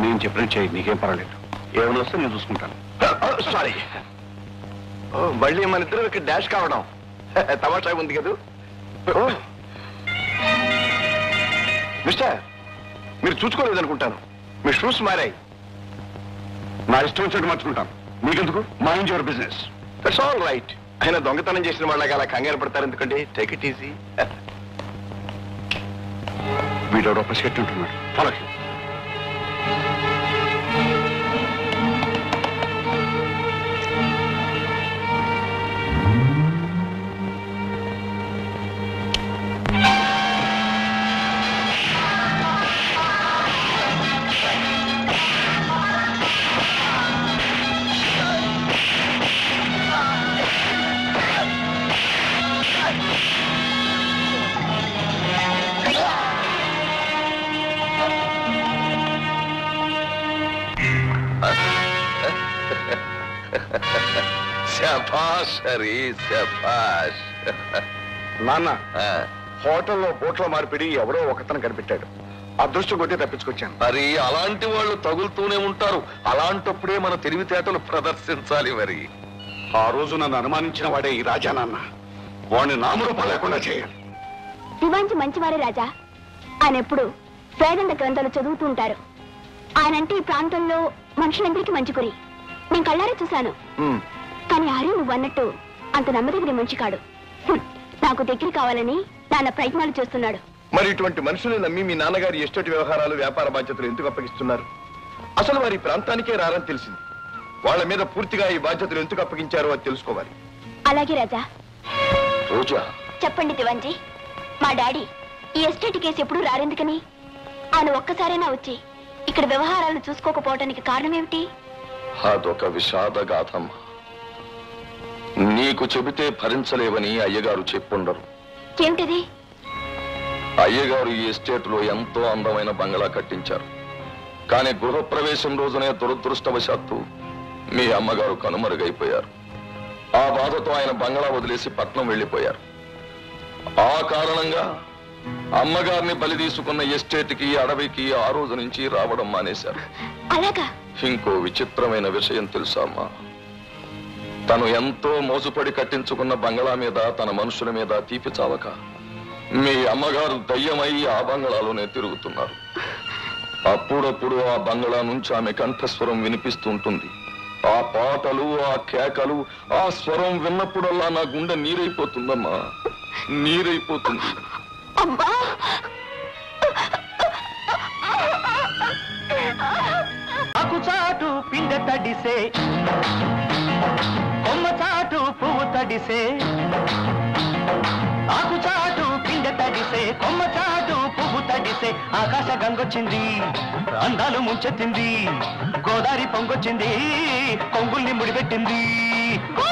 నేను చెప్పినట్టు చేయి నీకేం పర్వాలేదు ఏమైనా వస్తే నేను చూసుకుంటాను సారీ మళ్ళీ మన ఇద్దరు ఇక్కడ డాష్ కావడం తమాషా ఉంది కదా ఓ. మిస్టర్ మీరు చూసుకోలేదు అనుకుంటాను మీ షూస్ మారాయి నా ఇష్టం వచ్చినట్టు మార్చుకుంటాను నీకెందుకు mind your business that's all right ఆయన దొంగతనం చేసిన వాళ్ళకి అలా కంగారు పడతారు ఎందుకంటే టేక్ ఇట్ ఈజీ వీడెవడో పసిగట్టి ఉంటున్నాడు ఫాలో శభాష్ హరి శభాష్ నాన్న హోటల్లో బోట్ల మార్పిడి ఎవరో ఒకతను కనిపెట్టాడు అదృష్టం కొట్టి తప్పించుకొచ్చాను మరి అలాంటి వాళ్ళు తగులుతూనే ఉంటారు అలాంటప్పుడే మన తెలివితేటలు ప్రదర్శించాలి మరి ఆ రోజు నన్ను అనుమానించిన వాడే ఈ రాజా నాన్న వాడిని నామరూపం లేకుండా చేయాలి దివాంచి మంచివారే రాజా ఆయన ఎప్పుడు వేదంత గ్రంథాలు చదువుతూ ఉంటారు ఆయన అంటే ఈ ప్రాంతంలో మనుషులందరికీ మంచి గురి నేను కళ్ళారా చూశాను కానీ హరి నువ్వు అన్నట్టు అంత నమ్మదగిన మనిషి కాడు హ్మ్. నాకు దగ్గర కావాలని నాన్న ప్రయత్నాలు చేస్తున్నాడు మరి ఇటువంటి మనుషుల్ని నమ్మి మీ నాన్నగారి ఎస్టేట్ వ్యవహారాలు వ్యాపార బాధ్యతలు ఎందుకు అప్పగిస్తున్నారు అసలు వారి ప్రాంతానికే రారని తెలిసింది వాళ్ళ మీద పూర్తిగా ఈ బాధ్యతలు ఎందుకు అప్పగించారో అది తెలుసుకోవాలి అలాగే రాజా రోజా చెప్పండి దివాంజీ మా డాడీ ఈ ఎస్టేట్ కేసు ఎప్పుడు రారెందుకని ఆయన ఒక్కసారైనా వచ్చి ఇక్కడ వ్యవహారాలు చూసుకోకపోవటానికి కారణం ఏమిటి అదొక విషాద గాథమ్మ నీకు చెబితే భరించలేవని అయ్యగారు చెప్పుండరు ఏమిటిది అయ్యగారు ఈ ఎస్టేట్ లో ఎంతో అందమైన బంగళా కట్టించారు కానీ గృహప్రవేశం రోజునే దురదృష్టవశాత్తు మీ అమ్మగారు కనుమరుగైపోయారు ఆ బాధతో ఆయన బంగళా వదిలేసి పట్నం వెళ్ళిపోయారు ఆ కారణంగా అమ్మగారిని బలి తీసుకున్న ఎస్టేట్కి అడవికి ఆ రోజు నుంచి రావడం మానేశారు అలాగా ఇంకో విచిత్రమైన విషయం తెలుసా అమ్మా తను ఎంతో మోసుపడి కట్టించుకున్న బంగళా మీద తన మనుషుల మీద తీపి చావక మీ అమ్మగారు దయ్యమై ఆ బంగళాలోనే తిరుగుతున్నారు అప్పుడప్పుడు ఆ బంగళా నుంచి ఆమె కంఠస్వరం వినిపిస్తుంటుంది ఆ పాటలు ఆ కేకలు ఆ స్వరం విన్నప్పుడల్లా నా గుండె నీరైపోతుందమ్మా నీరైపోతుంది అమ్మా ఆకు చాటు పిండ తడిసే కొమ్మ చాటు పువ్వు తడిసే ఆకు చాటు పిండ తడిసే కొమ్మ చాటు పువ్వు తడిసే ఆకాశ గంగొచ్చింది అందాలు ముంచెత్తింది గోదారి పొంగొచ్చింది కొంగుల్ని ముడిపెట్టింది ఓ